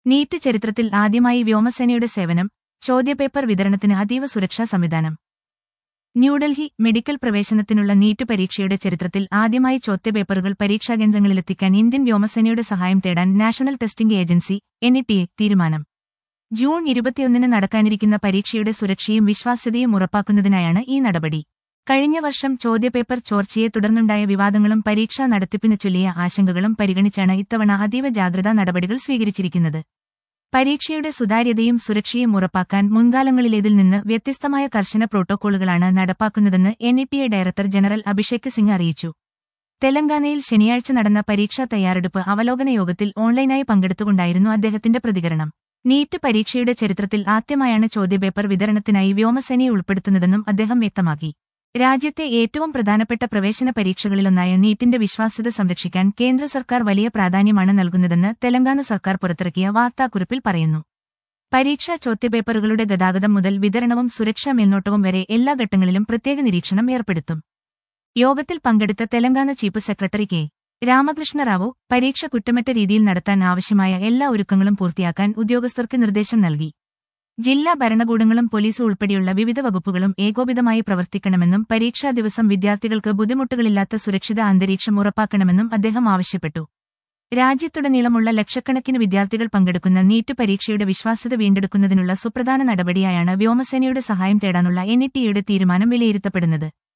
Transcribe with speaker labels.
Speaker 1: NEET ചരിത്രത്തിൽ ആദ്യമായി വ്യോമസേനയുടെ സേവനം ചോദ്യപേപ്പർ വിതരണത്തിന് അതീവ സുരക്ഷാ സംവിധാനം ന്യൂഡൽഹി മെഡിക്കൽ പ്രവേശനത്തിനുള്ള നീറ്റ് പരീക്ഷയുടെ ചരിത്രത്തിൽ ആദ്യമായി ചോദ്യപേപ്പറുകൾ പരീക്ഷാകേന്ദ്രങ്ങളിലെത്തിക്കാൻ ഇന്ത്യൻ വ്യോമസേനയുടെ സഹായം തേടാൻ നാഷണൽ ടെസ്റ്റിംഗ് ഏജൻസി എൻഇടിഎ തീരുമാനം ജൂൺ ഇരുപത്തിയൊന്നിന് നടക്കാനിരിക്കുന്ന പരീക്ഷയുടെ സുരക്ഷയും വിശ്വാസ്യതയും ഉറപ്പാക്കുന്നതിനായാണ് ഈ നടപടി കഴിഞ്ഞ വർഷം ചോദ്യപേപ്പർ ചോർച്ചയെ തുടർന്നുണ്ടായ വിവാദങ്ങളും പരീക്ഷാ നടത്തിപ്പിന് ചൊല്ലിയ ആശങ്കകളും പരിഗണിച്ചാണ് ഇത്തവണ അതീവ ജാഗ്രതാ നടപടികൾ സ്വീകരിച്ചിരിക്കുന്നത് പരീക്ഷയുടെ സുതാര്യതയും സുരക്ഷയും ഉറപ്പാക്കാൻ മുൻകാലങ്ങളിലേതിൽ നിന്ന് വ്യത്യസ്തമായ കർശന പ്രോട്ടോക്കോളുകളാണ് നടപ്പാക്കുന്നതെന്ന് NTA director general Abhishek Singh അറിയിച്ചു തെലങ്കാനയിൽ ശനിയാഴ്ച നടന്ന പരീക്ഷാ തയ്യാറെടുപ്പ് അവലോകന യോഗത്തിൽ ഓൺലൈനായി പങ്കെടുത്തുകൊണ്ടായിരുന്നു അദ്ദേഹത്തിന്റെ പ്രതികരണം നീറ്റ് പരീക്ഷയുടെ ചരിത്രത്തിൽ ആദ്യമായാണ് ചോദ്യപേപ്പർ വിതരണത്തിനായി വ്യോമസേനയെ ഉൾപ്പെടുത്തുന്നതെന്നും അദ്ദേഹം വ്യക്തമാക്കി രാജ്യത്തെ ഏറ്റവും പ്രധാനപ്പെട്ട പ്രവേശന പരീക്ഷകളിലൊന്നായ നീറ്റിന്റെ വിശ്വാസ്യത സംരക്ഷിക്കാൻ കേന്ദ്ര സർക്കാർ വലിയ പ്രാധാന്യമാണ് നൽകുന്നതെന്ന് തെലങ്കാന സർക്കാർ പുറത്തിറക്കിയ വാർത്താക്കുറിപ്പിൽ പറയുന്നു പരീക്ഷാ ചോദ്യപേപ്പറുകളുടെ ഗതാഗതം മുതൽ വിതരണവും സുരക്ഷാ മേൽനോട്ടവും വരെ എല്ലാ ഘട്ടങ്ങളിലും പ്രത്യേക നിരീക്ഷണം ഏർപ്പെടുത്തും യോഗത്തിൽ പങ്കെടുത്ത Telangana chief secretary K Ramakrishna Rao പരീക്ഷ കുറ്റമറ്റ രീതിയിൽ നടത്താൻ ആവശ്യമായ എല്ലാ ഒരുക്കങ്ങളും പൂർത്തിയാക്കാൻ ഉദ്യോഗസ്ഥർക്ക് നിർദ്ദേശം നൽകി ജില്ലാ ഭരണകൂടങ്ങളും പോലീസും ഉൾപ്പെടെയുള്ള വിവിധ വകുപ്പുകളും ഏകോപിതമായി പ്രവർത്തിക്കണമെന്നും പരീക്ഷാ ദിവസം വിദ്യാർത്ഥികൾക്ക് ബുദ്ധിമുട്ടുകളില്ലാത്ത സുരക്ഷിത അന്തരീക്ഷം ഉറപ്പാക്കണമെന്നും അദ്ദേഹം ആവശ്യപ്പെട്ടു രാജ്യത്തുടനീളമുള്ള ലക്ഷക്കണക്കിന് വിദ്യാർത്ഥികൾ പങ്കെടുക്കുന്ന നീറ്റ് പരീക്ഷയുടെ വിശ്വാസ്യത വീണ്ടെടുക്കുന്നതിനുള്ള സുപ്രധാന നടപടിയായാണ് വ്യോമസേനയുടെ സഹായം തേടാനുള്ള എൻഇടിയുടെ തീരുമാനം വിലയിരുത്തപ്പെടുന്നത്